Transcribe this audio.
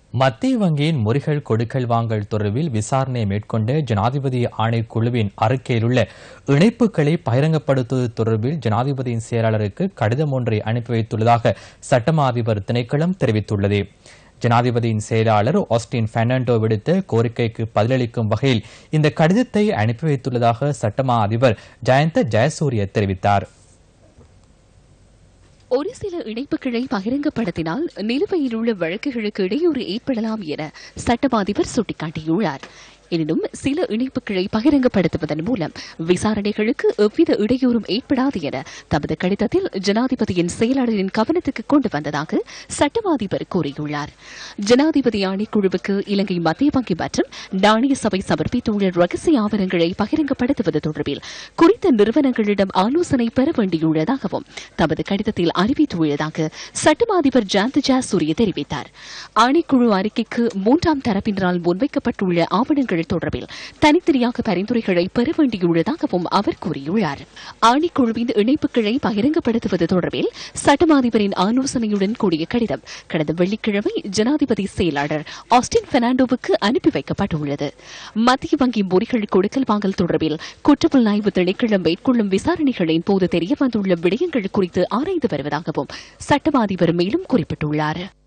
மத்திய வங்கியின் முறிகள் கொடுக்கல் வாங்கல் தொடர்பில் விசாரணை மேற்கொண்ட ஜனாதிபதி ஆணைக்குழுவின் அறிக்கையில் உள்ள இணைப்புகளை பகிரங்கப்படுத்துவது தொடர்பில் ஜனாதிபதியின் செயலாளருக்கு கடிதம் ஒன்றை அனுப்பி வைத்துள்ளதாக சட்டமா அதிபர் திணைக்களம் தெரிவித்துள்ளது ஜனாதிபதியின் செயலாளர் ஆஸ்டின் பெர்னாண்டோ விடுத்த கோரிக்கைக்கு பதிலளிக்கும் வகையில் இந்த கடிதத்தை அனுப்பி வைத்துள்ளதாக சட்டமா அதிபர் ஜயந்த ஜெயசூரிய தெரிவித்தார் ஒரு சில இணைப்புகளை பகிரங்கப்படுத்தினால் நிலுவையில் உள்ள வழக்குகளுக்கு இடையூறு ஏற்படலாம் என சட்டமாதிபர் சுட்டிக்காட்டியுள்ளார் எனினும் சில இணைப்புகளை பகிரங்கப்படுத்துவதன் மூலம் விசாரணைகளுக்கு எவ்வித இடையூறும் ஏற்படாது என தமது கடிதத்தில் ஜனாதிபதியின் செயலாளரின் கவனத்துக்கு கொண்டு வந்ததாக சட்டமாதிபர் கூறியுள்ளார் ஜனாதிபதி ஆணைக்குழுவுக்கு இலங்கை மத்திய வங்கி மற்றும் நாணய சபை சமர்ப்பித்துள்ள ரகசிய ஆவணங்களை பகிரங்கப்படுத்துவது தொடர்பில் குறித்த நிறுவனங்களிடம் ஆலோசனை பெற வேண்டியுள்ளதாகவும் தமது கடிதத்தில் அறிவித்துள்ளதாக சட்டமாதிபர் ஜாந்த் ஜாசூரிய தெரிவித்தார் ஆணைக்குழு அறிக்கைக்கு மூன்றாம் தரப்பினரால் முன்வைக்கப்பட்டுள்ள ஆவணங்கள் தொடர்பில் தனித்தனியாக பரிந்துரைகளை பெற வேண்டியுள்ளதாகவும் அவர் கூறியுள்ளார் ஆணைக்குழுவின் இணைப்புகளை பகிரங்கப்படுத்துவது தொடர்பில் சட்டமாதிபரின் ஆலோசனையுடன் கூடிய கடிதம் கடந்த வெள்ளிக்கிழமை ஜனாதிபதி செயலாளர் ஆஸ்டின் பெர்னாண்டோவுக்கு அனுப்பி வைக்கப்பட்டுள்ளது மத்திய வங்கி முறிகள் கொடுக்கல் வாங்கல் தொடர்பில் குற்றப்புலனாய்வு திணைக்களம் மேற்கொள்ளும் விசாரணைகளின் போது தெரியவந்துள்ள விடயங்கள் குறித்து ஆராய்ந்து வருவதாகவும் சட்டமாதிபர் மேலும் குறிப்பிட்டுள்ளார்